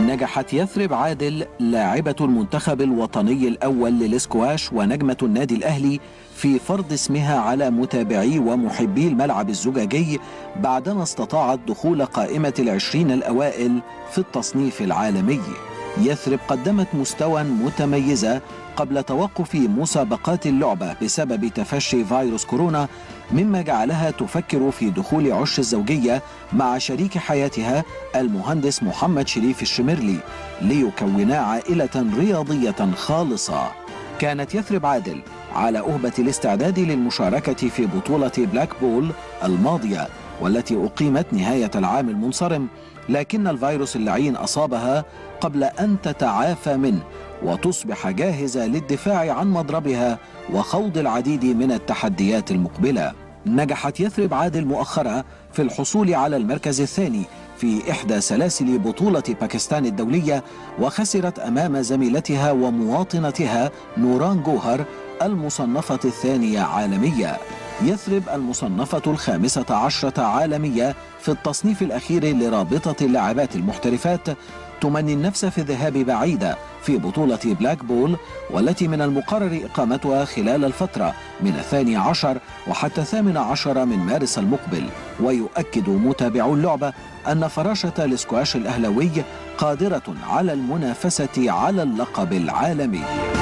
نجحت يثرب عادل لاعبة المنتخب الوطني الأول للسكواش ونجمة النادي الأهلي في فرض اسمها على متابعي ومحبي الملعب الزجاجي بعدما استطاعت دخول قائمة العشرين الأوائل في التصنيف العالمي يثرب قدمت مستوى متميزة قبل توقف مسابقات اللعبة بسبب تفشي فيروس كورونا مما جعلها تفكر في دخول عش الزوجية مع شريك حياتها المهندس محمد شريف الشمرلي ليكونا عائلة رياضية خالصة كانت يثرب عادل على أهبة الاستعداد للمشاركة في بطولة بلاك بول الماضية والتي أقيمت نهاية العام المنصرم لكن الفيروس اللعين أصابها قبل أن تتعافى منه وتصبح جاهزة للدفاع عن مضربها وخوض العديد من التحديات المقبلة نجحت يثرب عادل مؤخرا في الحصول على المركز الثاني في إحدى سلاسل بطولة باكستان الدولية وخسرت أمام زميلتها ومواطنتها نوران جوهر المصنفة الثانية عالمية يثرب المصنفة الخامسة عشرة عالمية في التصنيف الأخير لرابطة اللاعبات المحترفات تمني النفس في الذهاب بعيدة في بطولة بلاك بول والتي من المقرر إقامتها خلال الفترة من الثاني عشر وحتى الثامن عشر من مارس المقبل ويؤكد متابعو اللعبة أن فراشة الاسكواش الأهلوي قادرة على المنافسة على اللقب العالمي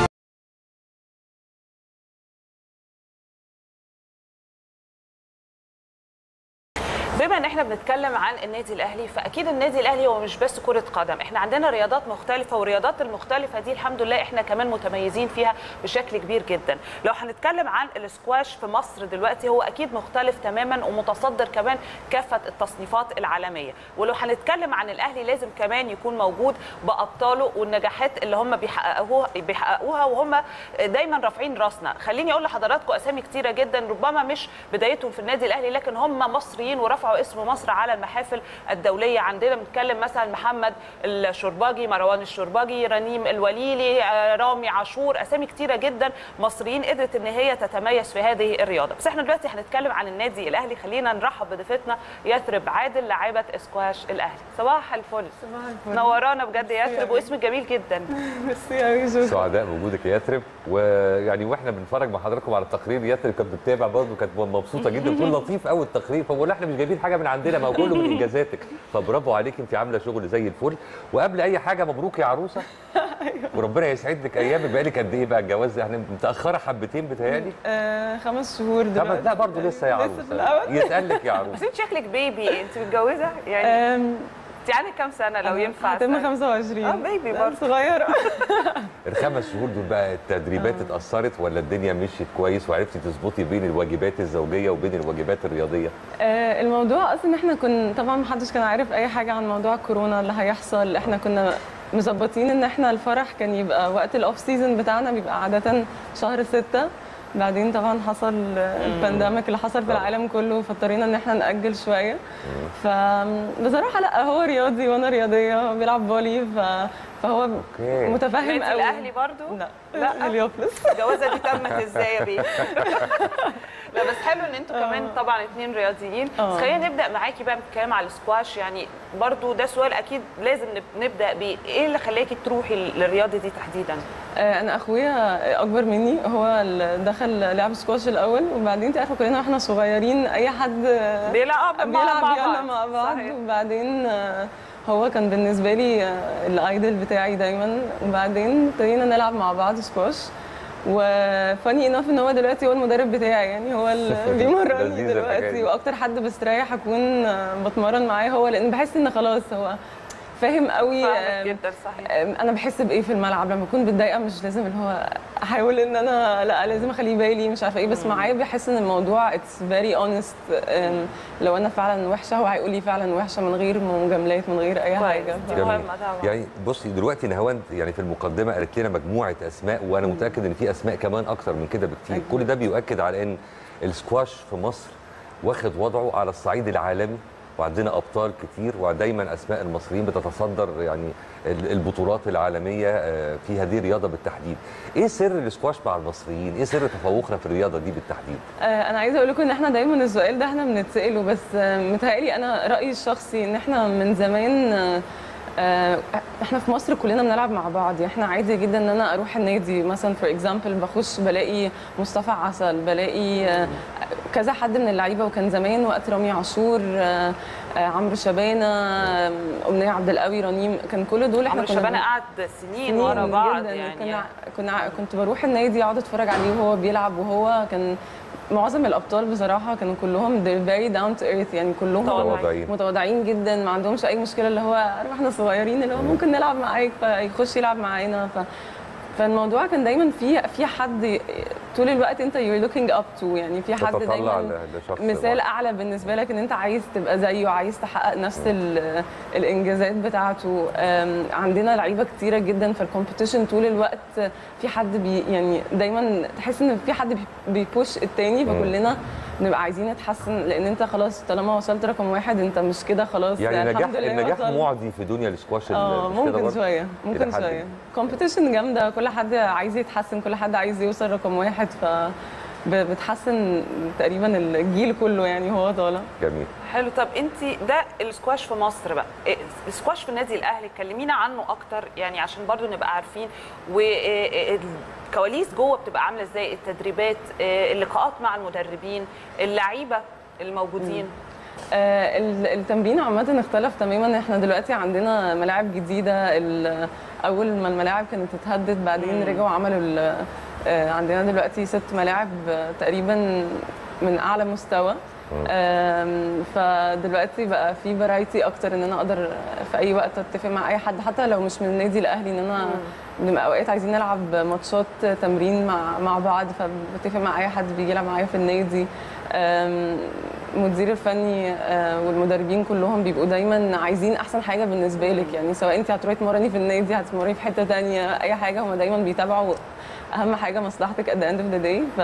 بما ان احنا بنتكلم عن النادي الاهلي فاكيد النادي الاهلي هو مش بس كره قدم احنا عندنا رياضات مختلفه والرياضات المختلفه دي الحمد لله احنا كمان متميزين فيها بشكل كبير جدا لو هنتكلم عن الاسكواش في مصر دلوقتي هو اكيد مختلف تماما ومتصدر كمان كافه التصنيفات العالميه ولو هنتكلم عن الاهلي لازم كمان يكون موجود بابطاله والنجاحات اللي هم بيحققوها بيحققوها وهم دايما رافعين راسنا خليني اقول لحضراتكم اسامي كتيره جدا ربما مش بدايتهم في النادي الاهلي لكن هم مصريين ورفعوا اسم مصر على المحافل الدوليه عندنا بنتكلم مثلا محمد الشرباجي مروان الشرباجي رنيم الوليلي رامي عاشور اسامي كتيره جدا مصريين قدرت ان هي تتميز في هذه الرياضه بس احنا دلوقتي هنتكلم عن النادي الاهلي خلينا نرحب بضيفتنا يثرب عادل لاعبه اسكواش الاهلي صباح الفل صباح الفل نورانا بجد يا يثرب واسمك جميل جدا ميرسي يا يوسف سعداء بوجودك يا يثرب ويعني واحنا بنتفرج مع حضراتكم على التقرير يثرب كانت بتتابع برضه كانت مبسوطه جدا بتقول لطيف قوي التقرير فبقول لها احنا مش جايبين حاجه من عندنا ما هو كله من انجازاتك فبرافو عليك انت عامله شغل زي الفل وقبل اي حاجه مبروك يا عروسه وربنا يسعد لك ايامك بقالك قد ايه بقى الجواز يعني متاخره حبتين بتهيألي آه خمس شهور خمس دلوقتي لا برضه لسه يا لسه عروسه في الأول. يتقال لك يا بس عروسه انت شكلك بيبي انت متجوزه يعني آم، انت عندك كام سنه لو ينفع هتم أسأل؟ 25 اه بيبي لا، برضه صغيره الخمس شهور دول بقى التدريبات اتأثرت ولا الدنيا مشيت كويس وعرفتي تظبطي بين الواجبات الزوجيه وبين الواجبات الرياضيه آه الموضوع اصلا احنا كنا طبعا ما حدش كان عارف اي حاجه عن موضوع كورونا اللي هيحصل احنا كنا مظبطين ان احنا الفرح كان يبقى وقت الاوف سيزون بتاعنا بيبقى عاده شهر ستة بعدين طبعا حصل البانديميك اللي حصل في طبعا. العالم كله فاضطرينا ان احنا ناجل شويه فبصراحه لا هو رياضي وانا رياضيه بيلعب فولي ف... فهو اوكي متفهم النادي قوي الاهلي برضه لا لا. لا هليوبلس الجوازه دي تمت ازاي يا بيه لا بس حلو ان انتوا كمان طبعا اتنين رياضيين بس آه. خلينا نبدا معاكي بقى بالكلام على السكواش يعني برضو ده سؤال اكيد لازم نب- نبدا بيه ايه اللي خلاكي تروحي للرياضه دي تحديدا آه، انا اخويا اكبر مني هو اللي دخل لعب سكواش الاول وبعدين انت عارفه كلنا واحنا صغيرين اي حد بيلعب مع بيلعب مع يلا بعض. مع بعض صحيح. وبعدين آه، هو كان بالنسبه لي آه، الايدل بتاعي دايما وبعدين ابتدينا نلعب مع بعض سكواش وفاني انف ان هو دلوقتي هو المدرب بتاعي يعني هو اللي بيمرني لذيذة الحكاية دلوقتي دي. واكتر حد بستريح اكون آه، بتمرن معاه هو لان بحس ان خلاص هو فاهم قوي فاهمك آه، جدا صحيح انا بحس بايه في الملعب لما اكون متضايقه مش لازم اللي هو احاول ان انا لا لازم اخليه بالي مش عارفه ايه بس معايا بحس ان الموضوع اتس فيري اونست لو انا فعلا وحشه هو هيقول لي فعلا وحشه من غير مجاملات من غير اي كويس. حاجه دي جميل. مهمه طبعا يعني بصي دلوقتي نهاوند يعني في المقدمه قالت لنا مجموعه اسماء وانا متاكد ان في اسماء كمان اكتر من كده بكتير أكيد. كل ده بيؤكد على ان السكواش في مصر واخد وضعه على الصعيد العالمي وعندنا ابطال كتير ودايما اسماء المصريين بتتصدر يعني ال- البطولات العالميه آه، في هذه الرياضه بالتحديد ايه سر السكواش مع المصريين ايه سر تفوقنا في الرياضه دي بالتحديد آه، انا عايزه اقول لكم ان احنا دايما السؤال ده احنا بنتساله بس آه، متهيألي انا رايي الشخصي ان احنا من زمان آه، آه، احنا في مصر كلنا بنلعب مع بعض يعني احنا عادي جدا ان انا اروح النادي مثلا فور اكزامبل بخش بلاقي مصطفى عسل بلاقي آه، كذا حد من اللعيبه وكان زمان وقت رامي عاشور آه، آه، عمرو شبانه آه، امنيه عبد القوي رنيم كان كل دول احنا عمرو كنا شبانه بن- قعد سنين ورا بعض جداً. يعني كنا كنا كنت بروح النادي اقعد اتفرج عليه وهو بيلعب وهو كان معظم الابطال بصراحه كانوا كلهم they're very down to earth يعني كلهم متواضعين. متواضعين جدا ما عندهمش اي مشكله اللي هو عارف احنا صغيرين اللي هو ممكن نلعب معاك فيخش يلعب معانا ف فالموضوع كان دايما في في حد طول الوقت انت you're looking up to يعني في حد تتطلع دايما ل- لشخص مثال معين. اعلى بالنسبه لك ان انت عايز تبقى زيه عايز تحقق نفس ال- الانجازات بتاعته أم، عندنا لعيبه كتيره جدا في الكومبيتيشن طول الوقت في حد بي يعني دايما تحس ان في حد بي- بيبوش التاني فكلنا بنبقى عايزين نتحسن لان انت خلاص طالما وصلت رقم واحد انت مش كده خلاص يعني نجاح الحمد لله النجاح وصلت. معدي في دنيا السكواش ال- اه مش كده ممكن برضه؟ شويه ممكن إلى حد شويه ما. كومبيتيشن جامده كل حد عايز يتحسن كل حد عايز يوصل رقم واحد ف ب- بتحسن تقريبا الجيل كله يعني هو طالع جميل حلو طب انت ده السكواش في مصر بقى إيه، السكواش في النادي الاهلي كلمينا عنه اكتر يعني عشان برضو نبقى عارفين والكواليس جوه بتبقى عامله ازاي التدريبات إيه، اللقاءات مع المدربين اللعيبه الموجودين آه، ال- التمرين عامة اختلف تماما احنا دلوقتي عندنا ملاعب جديدة ال- أول ما الملاعب كانت اتهدت بعدين رجعوا عملوا ال- آه، عندنا دلوقتي ست ملاعب آه، تقريبا من أعلى مستوى آم، فدلوقتي بقى في فرايتي اكتر ان انا اقدر في اي وقت اتفق مع اي حد حتى لو مش من النادي الاهلي ان انا بنبقى اوقات عايزين نلعب ماتشات تمرين مع مع بعض فبتفق مع اي حد بيجي يلعب معايا في النادي آم، المدير الفني آه، والمدربين كلهم بيبقوا دايما عايزين احسن حاجه بالنسبه لك يعني سواء انت هتروحي تمرني في النادي هتمرني في حته تانية اي حاجه هم دايما بيتابعوا اهم حاجه مصلحتك at the end of the day ف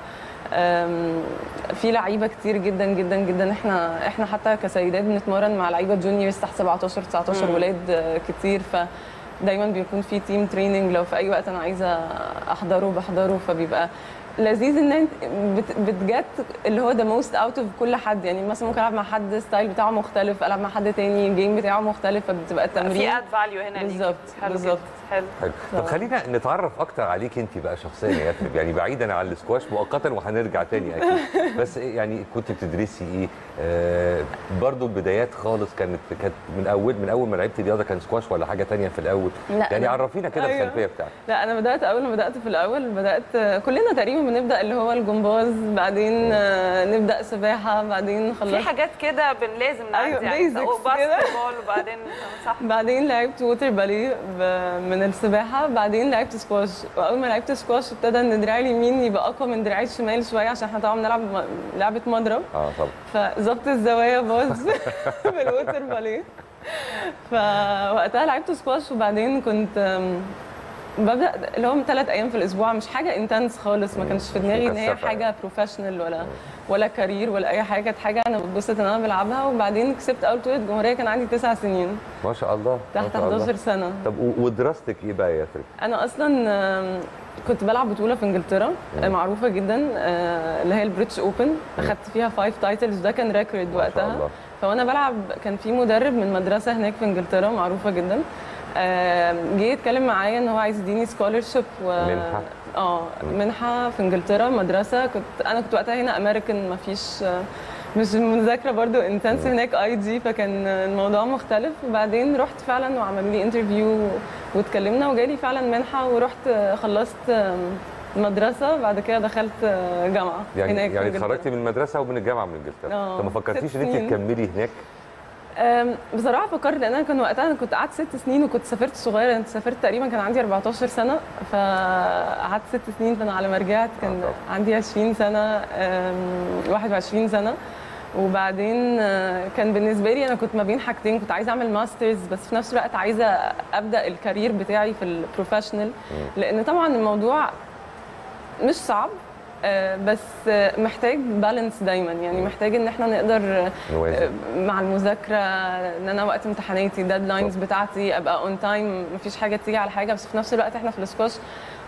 آم، في لعيبه كتير جدا جدا جدا احنا احنا حتى كسيدات بنتمرن مع لعيبه جونيورز تحت 17 19 ولاد آه، كتير ف دايما بيكون في تيم تريننج لو في اي وقت انا عايزه احضره بحضره فبيبقى لذيذ ان انت بت- بتجت اللي هو ذا موست اوت اوف كل حد يعني مثلا ممكن العب مع حد ستايل بتاعه مختلف العب مع حد تاني الجيم بتاعه مختلف فبتبقى في التمرين اد فاليو هنا ليكي. بالظبط، حلو بالظبط. جدا. حلو حلو طب خلينا نتعرف اكتر عليك انت بقى شخصيا يا يثرب يعني بعيدا عن السكواش مؤقتا وهنرجع تاني اكيد بس إيه يعني كنت بتدرسي ايه آه برضو البدايات خالص كانت كانت من اول من اول ما لعبتي رياضه كان سكواش ولا حاجه تانية في الاول لا، يعني أنا- عرفينا كده أيوة. الخلفيه بتاعتك لا انا بدات اول ما بدات في الاول بدات كلنا تقريبا بنبدا اللي هو الجمباز بعدين آه، نبدا سباحه بعدين في خلصت حاجات كده بن لازم نعدي أيوة، يعني basics سواء كده. باسكت بول وبعدين صح بعدين لعبت ووتر باليه ب- من السباحه بعدين لعبت سكواش واول ما لعبت سكواش ابتدى ان دراعي اليمين يبقى اقوى من دراعي الشمال شويه عشان احنا طبعا بنلعب م- لعبه مضرب اه طبعا فظبط الزوايا باظ في الووتر باليه فوقتها لعبت سكواش وبعدين كنت أم، ببدا اللي هم ثلاث ايام في الاسبوع مش حاجه انتنس خالص ما كانش في دماغي ان هي مكثفة حاجه بروفيشنال ولا ولا كارير ولا اي حاجه كانت حاجه انا بتبسط ان انا بلعبها وبعدين كسبت اول بطوله جمهوريه كان عندي تسع سنين ما شاء الله ما تحت شاء الله. 11 سنه طب و- ودراستك ايه بقى يا يثرب انا اصلا آم، كنت بلعب بطوله في انجلترا آه، معروفه جدا آه، اللي هي البريتش اوبن اخدت فيها فايف تايتلز ده كان ريكورد ما شاء وقتها الله. فوانا بلعب كان في مدرب من مدرسه هناك في انجلترا معروفه جدا آم، جه يتكلم معايا ان هو عايز يديني سكولرشيب و منحة؟ اه منحه في انجلترا مدرسه كنت انا كنت وقتها هنا امريكان ما فيش مش المذاكره برضو انتنس هناك اي جي فكان الموضوع مختلف وبعدين رحت فعلا وعملوا لي انترفيو واتكلمنا وجالي فعلا منحه ورحت خلصت مدرسه بعد كده دخلت جامعه يعني هناك في يعني إنجلترا. اتخرجتي من المدرسه ومن الجامعه من انجلترا آه، طب ما فكرتيش ست ان انت سنين. تكملي هناك أم، بصراحه فكرت لان انا كان وقتها انا كنت قعدت ست سنين وكنت سافرت صغيره انا سافرت تقريبا كان عندي 14 سنه فقعدت ست سنين فانا على ما رجعت كان آه، طبعا. عندي 20 سنه أم، 21 سنه وبعدين آه، كان بالنسبه لي انا كنت ما بين حاجتين كنت عايزه اعمل ماسترز بس في نفس الوقت عايزه ابدا الكارير بتاعي في البروفيشنال لان طبعا الموضوع مش صعب آه، بس آه، محتاج بالانس دايما يعني محتاج ان احنا نقدر نوازن مع المذاكره ان انا وقت امتحاناتي ديدلاينز بتاعتي ابقى اون تايم مفيش حاجه تيجي على حاجه بس في نفس الوقت احنا في السكواش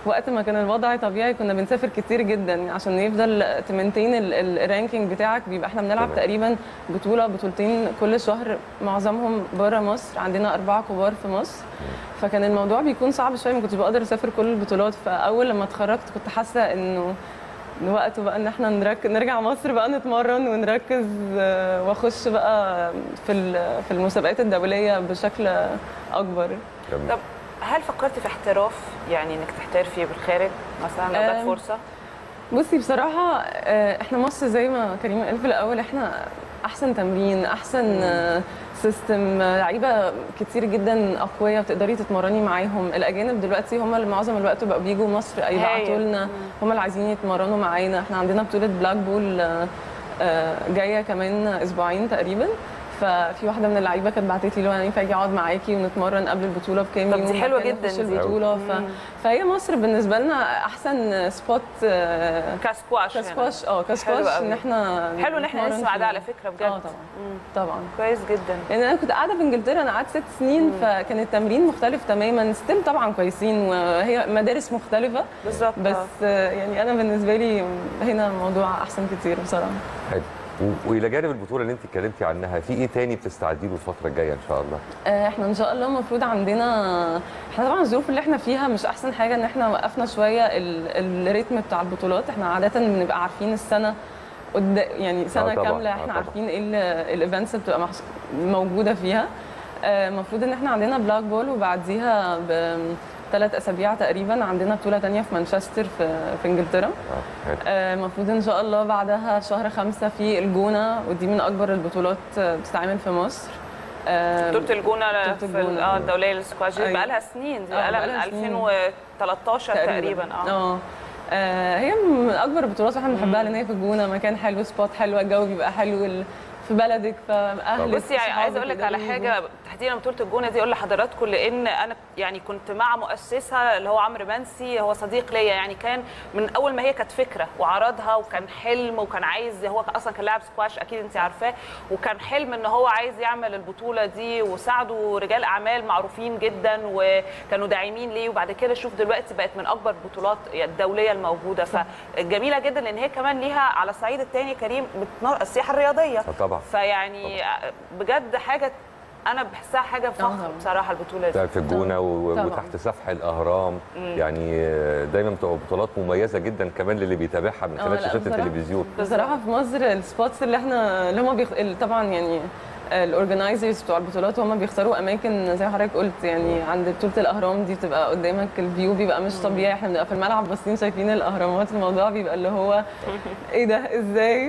وقت ما كان الوضع طبيعي كنا بنسافر كتير جدا عشان يفضل تمنتين الرانكينج بتاعك بيبقى احنا بنلعب تمام. تقريبا بطوله بطولتين كل شهر معظمهم بره مصر عندنا اربعه كبار في مصر فكان الموضوع بيكون صعب شويه ما كنتش بقدر اسافر كل البطولات فاول لما اتخرجت كنت حاسه انه إن وقته بقى ان احنا نرك... نرجع مصر بقى نتمرن ونركز آه، واخش بقى في ال- في المسابقات الدوليه بشكل اكبر جميل. طب هل فكرتي في احتراف يعني انك تحترفي بالخارج مثلا لو جت أم، فرصه بصي بصراحة آه، احنا مصر زي ما كريم قال في الأول احنا أحسن تمرين أحسن آه، سيستم آه، لعيبة كتير جدا أقوياء بتقدري تتمرني معاهم الأجانب دلوقتي هم اللي معظم الوقت بقوا بيجوا مصر يبعتوا هايل. لنا هم اللي عايزين يتمرنوا معانا احنا عندنا بطولة بلاك بول آه، آه، جاية كمان أسبوعين تقريبا ففي واحدة من اللعيبة كانت بعتت لي لو انا ينفع اجي اقعد معاكي ونتمرن قبل البطولة بكام طب يوم دي حلوة وبعد كده جدا نخش دي. البطولة ف... فهي مصر بالنسبة لنا أحسن سبوت آه، كاسكواش هنا. كسكواش اه حلو كسكواش قوي. ان احنا حلو ان احنا نتمرن نسمع فيه. ده على فكره بجد اه طبعا مم. طبعا كويس جدا لان انا كنت قاعده في انجلترا انا قعدت ست سنين فكان التمرين مختلف تماما ستيل طبعا كويسين وهي مدارس مختلفه بالظبط بس آه. آه، يعني انا بالنسبه لي هنا الموضوع احسن كتير بصراحه حلو و- والى جانب البطوله اللي انت اتكلمتي عنها في ايه تاني بتستعدي له الفتره الجايه ان شاء الله آه، احنا ان شاء الله المفروض عندنا احنا طبعا الظروف اللي احنا فيها مش احسن حاجه ان احنا وقفنا شويه ال... الريتم بتاع البطولات احنا عاده بنبقى عارفين السنه قد يعني سنه طبعاً، كامله آه احنا طبعاً. عارفين ايه الايفنتس اللي بتبقى محس... موجوده فيها آه، المفروض ان احنا عندنا بلاك بول وبعديها بثلاث اسابيع تقريبا عندنا بطوله تانية في مانشستر في, في انجلترا اه حلو. آه، المفروض ان شاء الله بعدها شهر خمسة في الجونه ودي من اكبر البطولات آه، بتتعمل في مصر آه، بطوله الجونه بطولة في ال- الجونة. اه الدوليه للسكواش دي أيوة. بقى لها سنين دي آه، بقى لها بقالها من سنين. 2013 تقريبا اه اه آه، هي من اكبر البطولات احنا بنحبها لان هي في الجونه مكان حلو سبوت حلو الجو بيبقى حلو ال- في بلدك فاهلك بصي يعني عايزه اقول لك على يقدروا حاجه تحديدا بطوله الجونه دي اقول لحضراتكم لان انا يعني كنت مع مؤسسها اللي هو عمرو منسي هو صديق ليا يعني كان من اول ما هي كانت فكره وعرضها وكان حلم وكان عايز هو اصلا كان لاعب سكواش اكيد انت عارفاه وكان حلم ان هو عايز يعمل البطوله دي وساعدوا رجال اعمال معروفين جدا وكانوا داعمين ليه وبعد كده شوف دلوقتي بقت من اكبر البطولات الدوليه الموجوده فجميله جدا لان هي كمان ليها على الصعيد الثاني كريم بتنور السياحه الرياضيه آه طبعا فيعني بجد حاجه انا بحسها حاجه فخر طبعاً. بصراحه البطوله دي بتاعت في الجونه و- طبعاً. وتحت سفح الاهرام يعني آه، دايما بتبقى بطولات مميزه جدا كمان للي بيتابعها من آه، خلال لا، شاشات بصراحة. التلفزيون بصراحه في مصر السبوتس اللي احنا اللي هم بيخ... ال- طبعا يعني الاورجنايزرز بتوع البطولات هم بيختاروا اماكن زي ما حضرتك قلت يعني عند بطوله الاهرام دي بتبقى قدامك الفيو بيبقى مش طبيعي احنا بنبقى في الملعب باصين شايفين الاهرامات الموضوع بيبقى اللي هو ايه ده ازاي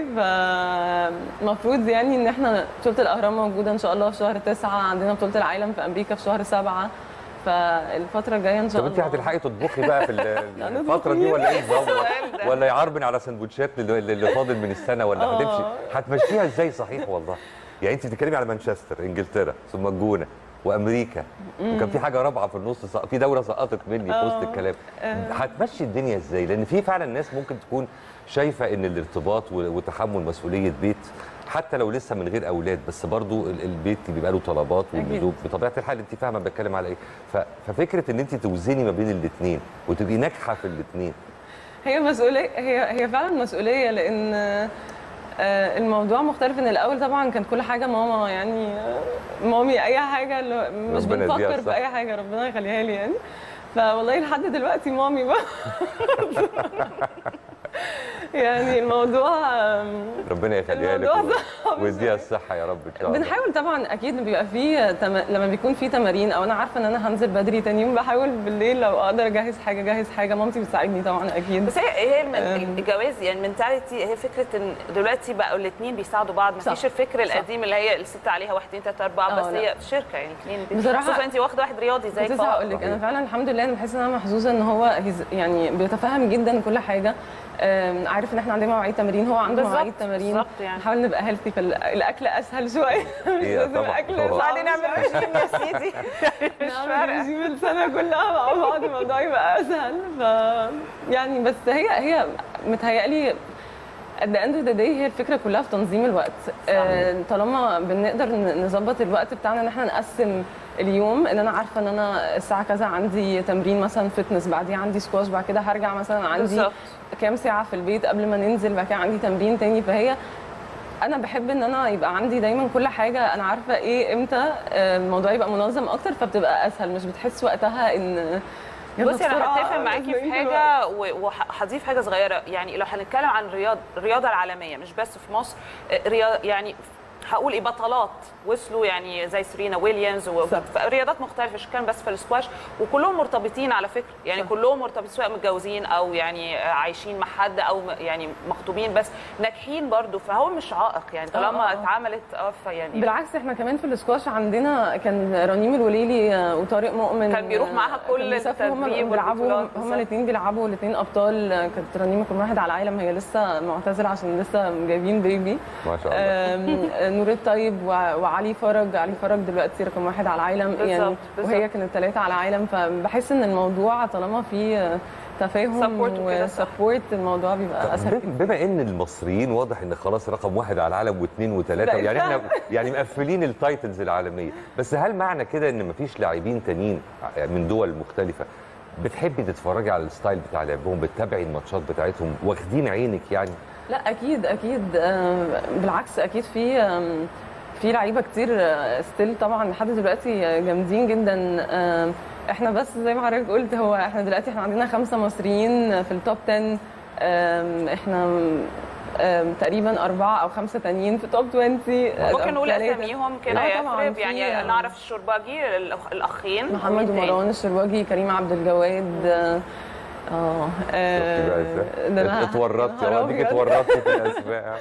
فالمفروض يعني ان احنا بطوله الاهرام موجوده ان شاء الله في شهر تسعة عندنا بطوله العالم في امريكا في شهر سبعة فالفتره الجايه ان شاء طب الله انت هتلحقي تطبخي بقى في ال- لا، الفتره دي نطبخ ولا ايه نظام السؤال ده. ولا يعربن على سندوتشات اللي اللي فاضل من السنه ولا آه. هتمشي هتمشيها ازاي صحيح والله يعني انت بتتكلمي على مانشستر انجلترا ثم الجونه وامريكا وكان في حاجه رابعه في النص سق- في دوله سقطت مني في وسط آه. الكلام هتمشي الدنيا ازاي لان في فعلا ناس ممكن تكون شايفه ان الارتباط و- وتحمل مسؤوليه بيت حتى لو لسه من غير اولاد بس برضو ال- البيت بيبقى له طلبات أكيد. ولزوم بطبيعه الحال انت فاهمه بتكلم على ايه ف- ففكره ان انت توزني ما بين الاثنين وتبقي ناجحه في الاثنين هي مسؤولية هي هي فعلا مسؤولية لأن آه، الموضوع مختلف ان الاول طبعا كان كل حاجه ماما يعني آه، مامي اي حاجه اللي هو مش ربنا يديها بنفكر الصحة. في اي حاجه ربنا يخليها لي يعني فوالله لحد دلوقتي مامي بقى يعني الموضوع آم، ربنا يخليها لك الموضوع و- صعب ويديها الصحه يا رب ان شاء الله بنحاول طبعا اكيد بيبقى فيه تم... لما بيكون في تمارين او انا عارفه ان انا هنزل بدري تاني يوم بحاول بالليل لو اقدر اجهز حاجه اجهز حاجه مامتي بتساعدني طبعا اكيد بس هي هي الم- أم. الجواز يعني المنتاليتي هي فكره ان دلوقتي بقوا الاثنين بيساعدوا بعض ما صح. فيش الفكر صح. القديم اللي هي الست عليها واحد اثنين ثلاثه اربعه آه، بس لا. هي شركه يعني اثنين بصراحة- خصوصا انت واخده واحد رياضي زيك كنت لسه هقول لك انا فعلا الحمد لله انا بحس ان انا محظوظه ان هو هيز- يعني بيتفهم جدا كل حاجه أم، عارف ان احنا عندنا مواعيد تمارين هو عنده بالظبط، مواعيد تمارين بالظبط يعني. نحاول نبقى هيلثي فالاكل اسهل شويه مش إيه، لازم طبعاً، اكل طبعاً. صعب بعدين نعمل شوية. ريجيم يا سيدي مش نعمل فارقه رجيم السنه كلها مع بعض الموضوع يبقى اسهل ف يعني بس هي هي متهيألي at the end of the day هي الفكره كلها في تنظيم الوقت آه، طالما بنقدر ن- نظبط الوقت بتاعنا ان احنا نقسم اليوم ان انا عارفه ان انا الساعه كذا عندي تمرين مثلا فتنس بعديها عندي سكواش بعد كده هرجع مثلا عندي بالظبط. كام ساعه في البيت قبل ما ننزل بعد كده عندي تمرين تاني فهي انا بحب ان انا يبقى عندي دايما كل حاجه انا عارفه ايه امتى آه، الموضوع يبقى منظم اكتر فبتبقى اسهل مش بتحس وقتها ان يلا بصي انا بسرعة، هتفق معاكي لازم في ننجز حاجه و- وهضيف حاجه صغيره يعني لو هنتكلم عن الرياض الرياضه العالميه مش بس في مصر رياض يعني هقول ايه بطلات وصلوا يعني زي سيرينا ويليامز صح. ورياضات مختلفه مش كان بس في السكواش وكلهم مرتبطين على فكره يعني صح. كلهم مرتبطين سواء متجوزين او يعني عايشين مع حد او م- يعني مخطوبين بس ناجحين برضو فهو مش عائق يعني آه، طالما آه. اتعملت اه فيعني بالعكس احنا كمان في الاسكواش عندنا كان رنيم الوليلي آه، وطارق مؤمن كان بيروح معاها آه، كل كانوا بيسافروا هم التدريب بيلعبوا والبطولات هم بالظبط. الاثنين بيلعبوا الاثنين ابطال آه، كانت رنيم رقم واحد على العالم هي لسه معتزله عشان لسه جايبين بيبي ما شاء الله آم، نور الطيب وع- وعلي فرج علي فرج دلوقتي رقم واحد على العالم بالظبط، يعني بالظبط. وهي كانت ثلاثه على العالم فبحس ان الموضوع طالما في تفاهم Support وكده، صح. وسبورت الموضوع بيبقى اسهل بم- بما ان المصريين واضح ان خلاص رقم واحد على العالم واثنين وثلاثه بقت يعني احنا فعلا. يعني مقفلين التايتلز العالميه بس هل معنى كده ان مفيش لاعبين تانيين من دول مختلفه بتحبي تتفرجي على الستايل بتاع لعبهم بتتابعي الماتشات بتاعتهم واخدين عينك يعني لا اكيد اكيد آم، بالعكس اكيد في آم، في لعيبه كتير ستيل طبعا لحد دلوقتي آه، جامدين جدا آم، احنا بس زي ما حضرتك قلت هو احنا دلوقتي احنا عندنا خمسه مصريين في التوب 10 آم، احنا آم، تقريبا اربعه او خمسه تانيين في توب 20 آه، ممكن أو نقول ثلاثة. اساميهم كده آه، طبعاً، يفرق في- يعني نعرف الشرباجي الأخ- الاخين محمد ومين تاني؟ ومروان الشرواجي كريم عبد الجواد اه اه شفتي بقى ازاي؟ ده أنا- اتورطتي يا نهار اه ديك أبيض. اتورطتي في الاسماء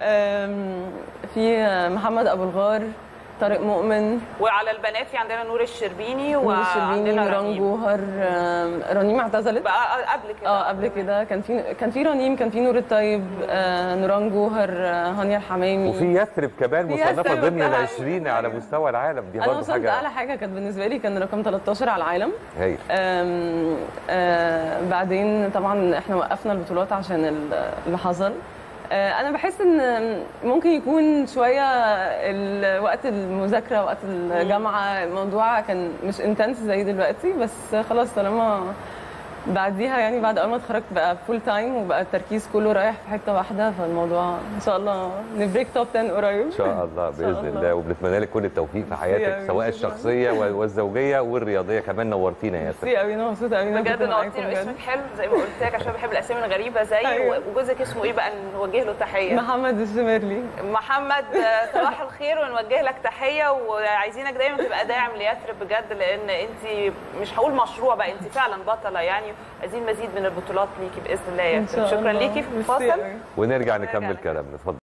آم، في محمد ابو الغار طارق مؤمن وعلى البنات في عندنا نور الشربيني نور الشربيني وعندنا نوران رنيم جوهر آم، رنيم اعتزلت بقى قبل كده اه قبل كده كان في كان في رنيم كان في نور الطيب آه، نوران جوهر آه، هانيا الحمامي وفي يثرب كمان في مصنفه يثرب ضمن كمان. العشرين على مستوى العالم دي انا برضه وصلت اعلى حاجه حاجه كانت بالنسبه لي كان رقم 13 على العالم هايل آم، آه، بعدين طبعا احنا وقفنا البطولات عشان ال- اللي حصل آه، انا بحس ان ممكن يكون شويه ال- وقت المذاكره وقت الجامعه الموضوع كان مش انتنس زي دلوقتي بس خلاص طالما بعديها يعني بعد اول ما اتخرجت بقى فول تايم وبقى التركيز كله رايح في حته واحده فالموضوع ان شاء الله نبريك توب 10 قريب ان شاء الله شاء باذن الله. الله وبنتمنى لك كل التوفيق في حياتك أوي، سواء شكراً. الشخصيه والزوجيه والرياضيه كمان نورتينا يا ياسر ميرسي قوي انا مبسوطه قوي إن أنا بجد كنت معاكم نورتينا بجد. اسمك حلو زي ما قلت لك عشان بحب الاسامي الغريبه زي أيوة. وجوزك اسمه ايه بقى نوجه له تحيه محمد الشمرلي محمد آه، صباح الخير ونوجه لك تحيه وعايزينك دايما تبقى داعم ليثرب بجد لان انت مش هقول مشروع بقى انت فعلا بطله يعني عايزين مزيد من البطولات ليكي باذن الله يا إن يثرب شاء شكرا الله. ليكي في ميرسي الفاصل قوي. ونرجع نرجع نكمل نكمل. كلامنا اتفضل